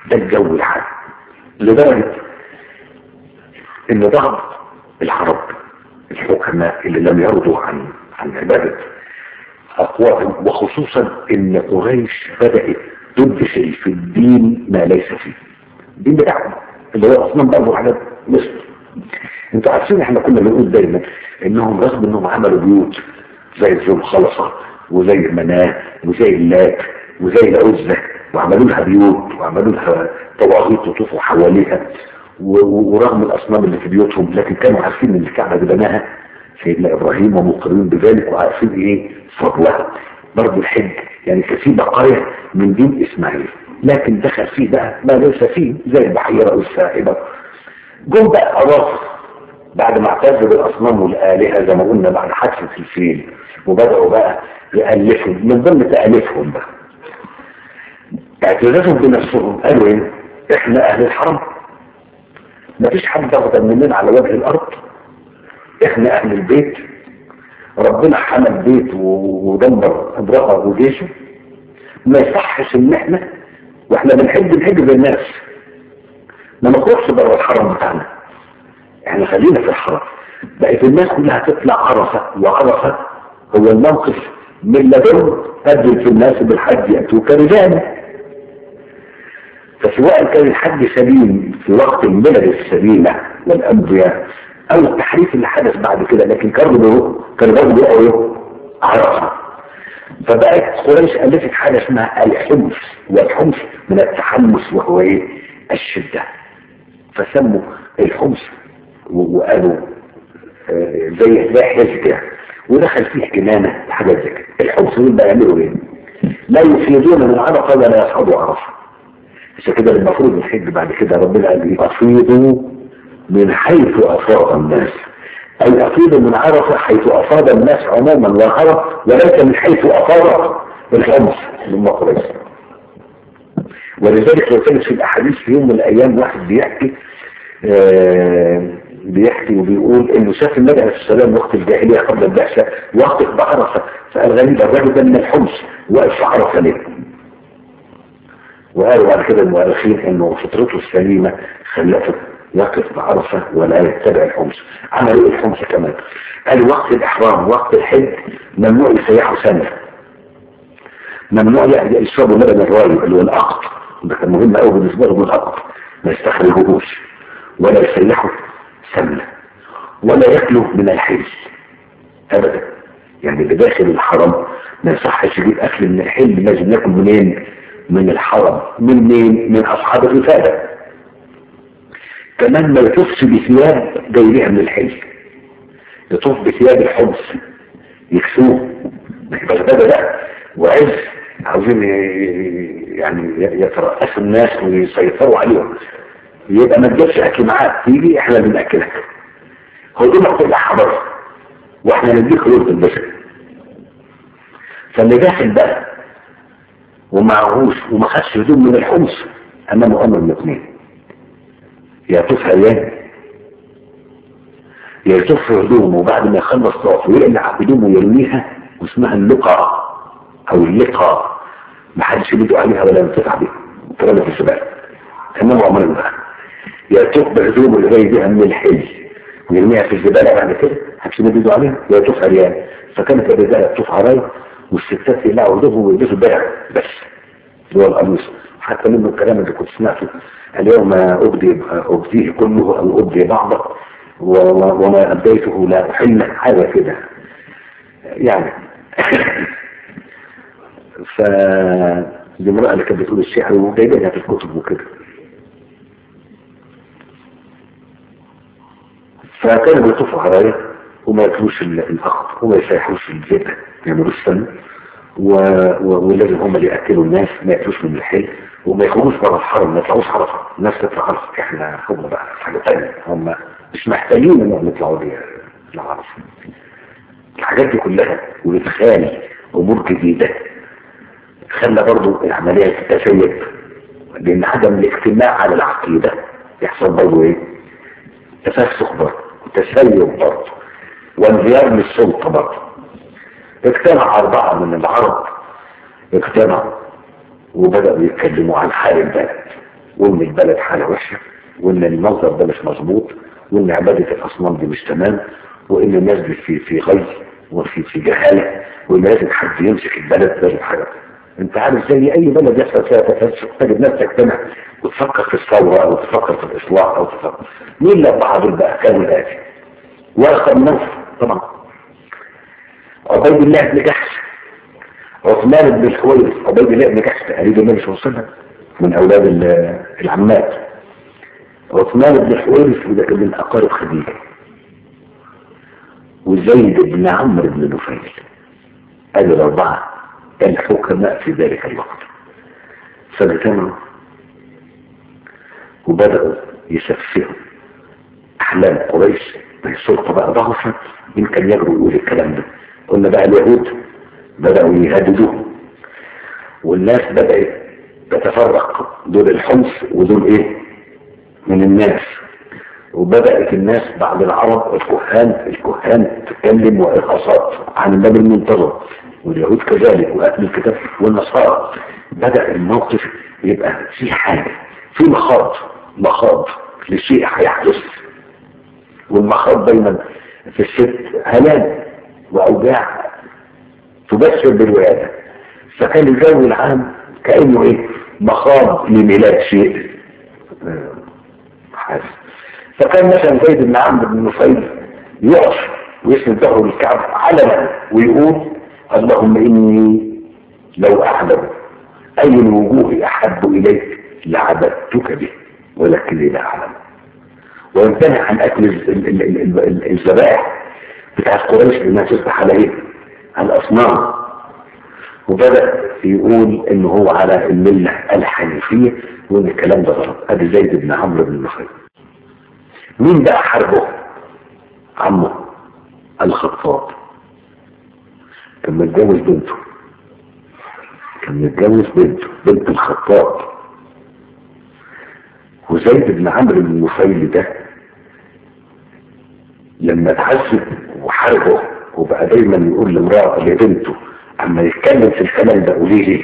ده الجو العام لدرجة ان بعض العرب الحكماء اللي لم يرضوا عن عن عبادة أقوام وخصوصا ان قريش بدأت تدخل في الدين ما ليس فيه الدين بتاعهم اللي هو اصلا برضه حاجات مصر انتوا عارفين احنا كنا بنقول دايما انهم رغم انهم عملوا بيوت زي ذو الخلصة وزي المناه وزي اللات وزي العزة وعملوا لها بيوت وعملوا لها طواغيت يطوفوا حواليها ورغم الاصنام اللي في بيوتهم لكن كانوا عارفين ان الكعبة اللي بناها سيدنا ابراهيم ومقرين بذلك وعارفين ايه فضلها برضه الحج يعني كان بقايا من دين اسماعيل لكن دخل فيه بقى ما ليس فيه زي البحيرة والسائبة جم بقى أواصر بعد ما اعتزلوا الأصنام والآلهة زي ما قلنا بعد حادثة الفيل وبدأوا بقى يألفوا من ضمن تأليفهم بقى اعتزازهم بنفسهم قالوا ايه احنا اهل الحرم مفيش حد افضل مننا على وجه الارض احنا اهل البيت ربنا حمى البيت ودمر ابرقه وجيشه ما يصحش ان احنا واحنا بنحب نحب زي الناس ما نخرجش بره الحرم بتاعنا احنا خلينا في الحرم بقت الناس كلها تطلع عرفة وعرفة هو الموقف من لدن أدل في الناس بالحج يأتوك رجالا فسواء كان الحج سليم في وقت الملل السليمة والأنبياء أو التحريف اللي حدث بعد كده لكن كانوا بيقولوا كانوا برضه بيقولوا عرفة فبقت قريش ألفت حاجة اسمها الحمص والحمص من التحمس وهو ايه الشدة فسموا الحمص وقالوا آه زي زي حزب يعني ودخل فيه كنانة حاجات زي كده الحمص دول بقى يعملوا ايه لا يفيدون من عرفة ولا يصعدوا عرفة عشان كده المفروض الحج بعد كده ربنا قال ايه افيضوا من حيث افاض الناس أي أفيض من عرفة حيث أفاض الناس عموما والهرب وليس من حيث أفاض الخمس من قريش ولذلك لو كانت في الأحاديث في يوم من الأيام واحد بيحكي آه بيحكي وبيقول إنه شاف النبي عليه السلام وقت الجاهلية قبل البعثة وقت بعرفة فقال غريب الراجل ده من الحمص واقف في عرفة ليه؟ وقالوا بعد كده المؤرخين إنه فطرته السليمة خلته يقف بعرفة ولا يتبع الحمص عملوا الحمص كمان قال وقت الإحرام وقت الحج ممنوع يسيحوا سنة ممنوع يشربوا لبن الراي اللي هو الأقط ده كان مهم قوي بالنسبة لهم الأقط ما يستخرجوهوش ولا يسيحوا سنة ولا ياكلوا من الحج أبدا يعني اللي داخل الحرم ما يصحش يجيب أكل من الحل لازم ياكل منين؟ من الحرم من مين؟ من أصحاب الرفادة كمان ما يطوفش بثياب جايبها من الحج يطوف بثياب الحمص يكسوه مش بغدادة لا وعز عاوزين يعني يترأسوا الناس ويسيطروا عليهم يبقى ما تجيبش اكل معاك تيجي احنا اللي بناكلك هدومك كلها حضر واحنا نديك رز البشر فاللي داخل بقى ومعهوش وما خدش هدوم من الحمص امامه امر من اثنين يطوف عيان يطوف هدومه وبعد ما يخلص طواف ويقلع هدومه ويرميها واسمها اللقاء او اللقاء ما حدش بيدو عليها ولا ينتفع بيها ترمي في السباق تمام عمرنا بقى يطوف بهدومه اللي جاي بيها من الحج ويرميها في الزباله بعد كده محدش بيدو عليها يطوف عريان فكانت الرجاله تطوف عرايا والستات يقلعوا هدومهم ويلبسوا درع بس اللي هو القميص حتى منه الكلام اللي كنت سمعته اليوم أبدي أبديه كله أو أبدي بعضه وما أبديته لا أحل حاجة كده يعني ف دي امرأة اللي كانت بتقول الشعر وجايبينها في الكتب وكده فكانوا بيطوفوا حرايا وما ياكلوش الأخضر وما يسيحوش الزبدة يعملوا السن ولازم هم اللي يأكلوا الناس ما يأكلوش من الحل وما يخرجوش بره الحرم ما يطلعوش عرفة الناس تطلع عرفة احنا هم بقى حاجة تانية هم مش محتاجين انهم يطلعوا دي العرفة الحاجات دي كلها وبتخالي امور جديدة خلى برضو العملية تتسيب لان عدم الاجتماع على العقيدة يحصل برضو ايه تفسخ برضو تسيب برضو وانزيار للسلطة برضو اجتمع أربعة من العرب اجتمعوا وبدأوا يتكلموا عن حال البلد وان البلد حالة وحشة وان المنظر ده مش مظبوط وان عبادة الاصنام دي مش تمام وان الناس دي في في غي وفي في جهالة وان لازم حد يمسك البلد لازم حاجة انت عارف زي اي بلد يحصل فيها تفسق تجد ناس تجتمع وتفكر في الثورة او تفكر في الاصلاح او تفكر مين الاربعة دول بقى كانوا الاتي ورقة بن نوفل طبعا عبيد الله بن جحش عثمان بن الحويرث عبيد الله بن جحش تقريبا النبي صلى الله عليه وسلم من اولاد العمات عثمان بن الحويرث وده كان من اقارب خديجه وزيد بن عمرو بن نفيل ادي الاربعه الحكماء في ذلك الوقت فاجتمعوا وبداوا يسفهوا احلام قريش السلطه بقى ضعفت مين كان يجرؤ يقول الكلام ده قلنا بقى اليهود بداوا يهددوه والناس بدات تتفرق دول الحمص ودول ايه من الناس وبدأت الناس بعد العرب الكهان الكهان تتكلم وإرهاصات عن النبي المنتظر واليهود كذلك وأهل الكتاب والنصارى بدأ الموقف يبقى في حاجة في مخاض مخاض لشيء هيحدث والمخاض دايما في الست هلال وأوجاع تبشر بالولادة فكان الجو العام كأنه ايه مخاض لميلاد شيء حاجة فكان مثلا زيد بن عمرو بن نفيل يقف ويسند ظهره للكعب علنا ويقول اللهم اني لو اعلم اي الوجوه احب اليك لعبدتك به ولكني لا اعلم ويمتنع عن اكل الذبائح بتاعت قريش لانها تفتح على ايه؟ على الاصنام وبدأ يقول ان هو على الملة الحنيفية وان الكلام ده غلط ادي زيد بن عمرو بن نفيل مين بقى حربه عمه الخطاب كان متجوز بنته كان متجوز بنته بنت الخطاب وزيد بن عمرو بن نفيل ده لما اتعذب وحاربه وبقى دايما يقول لامرأة لبنته اما يتكلم في الكلام ده قولي لي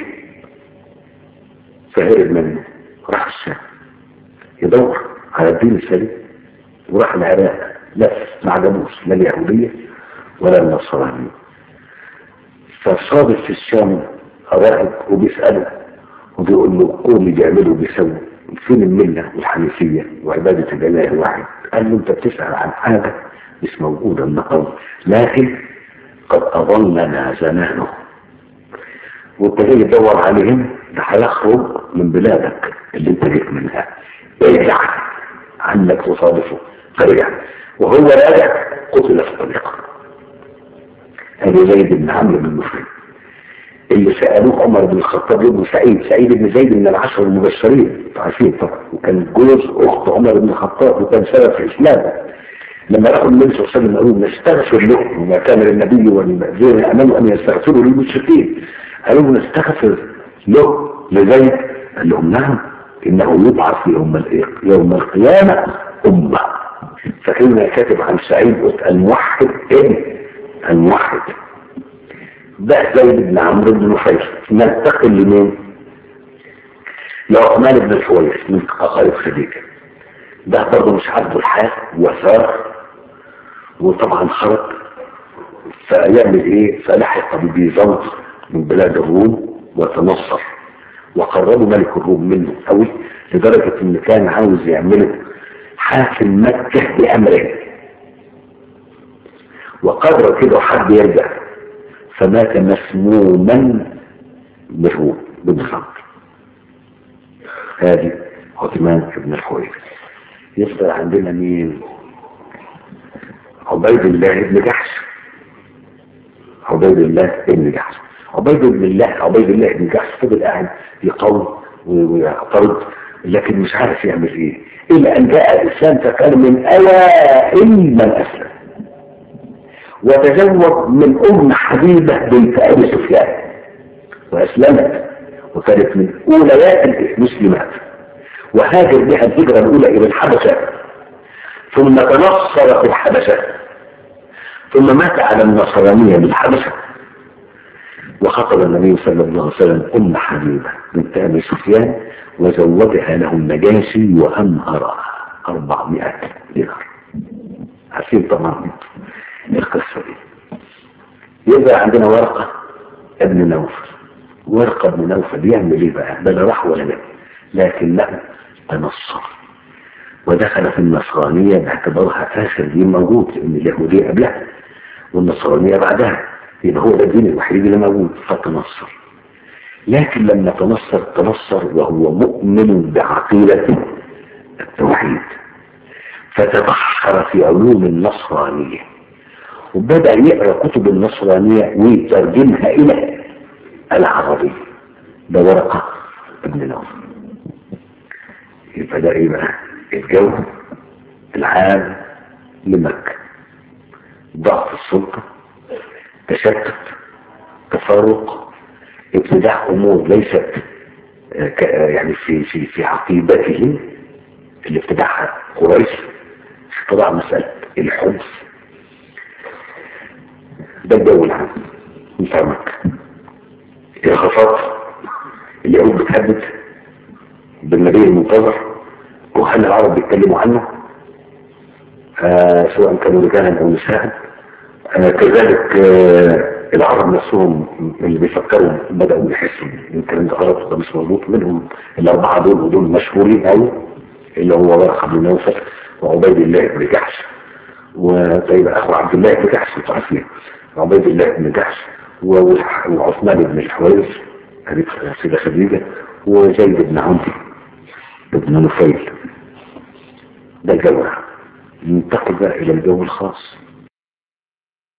فهرب منه راح الشام يدور على الدين السليم وراح العراق لا ما عجبوش لا اليهودية ولا النصرانية فصادف في الشام راهب وبيسأله وبيقول له كل اللي بيعملوا بيسووا فين الملة والحنيفية وعبادة الإله الواحد قال له انت بتسأل عن حاجة مش موجودة النهارده لكن قد أضلنا زمانه وانت جاي تدور عليهم ده هيخرج من بلادك اللي انت جيت منها ارجع عنك تصادفه فرجع وهو راجع قتل في الطريق ابي زيد بن عمرو بن مسلم اللي سألوه عمر بن الخطاب ابن سعيد سعيد بن زيد من العشر المبشرين عارفين طبعا وكان جوز اخت عمر بن الخطاب وكان سبب في اسلامه لما راحوا النبي صلى الله عليه وسلم قالوا نستغفر له وما كان للنبي والذين امنوا ان يستغفروا للمشركين قالوا نستغفر له لزيد قال لهم نعم انه يبعث يوم يوم القيامه امه فكان كاتب عن سعيد الموحد ابن الموحد ده زيد بن عمرو بن نفيل ننتقل لمين؟ لعثمان بن الحويرث من اقارب خديجه ده برضه مش عاجبه الحال وثار وطبعا خرج فيعمل ايه فلحق ببيزنط من بلاد الروم وتنصر وقربوا ملك الروم منه قوي لدرجة ان كان عاوز يعمله حاكم مكة بأمره وقدر كده حد يرجع فمات مسموما بالروم بالظبط هذه عثمان بن الحويرث يفضل عندنا مين عبيد الله بن جحش عبيد الله بن جحش عبيد بن الله عبيد الله بن جحش فضل قاعد يقول ويعترض لكن مش عارف يعمل ايه الى ان جاء الاسلام فكان من اوائل من اسلم وتزوج من ام حبيبه بنت ابي سفيان واسلمت وكانت من اوليات المسلمات وهاجر بها الهجرة الأولى إلى الحبشة ثم تنصر في الحبشة ثم مات على النصرانية بالحبشة وخطب النبي صلى الله عليه وسلم أم حبيبة بنت أبي سفيان وزوجها له النجاشي وأمهرها 400 دينار عارفين طبعا القصة دي يبقى عندنا ورقة ابن نوفل ورقة ابن نوفل يعمل ايه بقى ده لا راح ولا جاي لكنه تنصر ودخل في النصرانية باعتبارها آخر دين موجود لأن اليهودية قبلها والنصرانية بعدها يبقى هو ده الدين الوحيد اللي موجود فتنصر لكن لما تنصر تنصر وهو مؤمن بعقيدة التوحيد فتبحر في علوم النصرانية وبدأ يقرأ كتب النصرانية ويترجمها إلى العربية ده ورقة ابن نوفل يبقى ده ايه بقى الجو العام لمكة ضعف السلطة تشتت تفرق ابتداع امور ليست يعني في في في عقيدتهم اللي ابتدعها قريش اختراع مسألة الحمص ده الجو العام بتاع مكة الخفاض اليهود بتهدد بالنبي المنتظر وهل العرب بيتكلموا عنه آه سواء كانوا رجالا او نساء آه كذلك آه العرب نفسهم اللي بيفكروا بدأوا يحسوا ان الكلام ده غلط وده مش مظبوط منهم الاربعه دول ودول مشهورين قوي اللي هو ورقه بن نوفل وعبيد الله بن جحش وطيب اخو عبد الله بن جحش انتوا عارفين عبيد الله بن جحش وعثمان بن الحويرث هذه سيدة خديجة وزيد بن عمرو بن نفيل ده الجو ننتقل بقى إلى الجو الخاص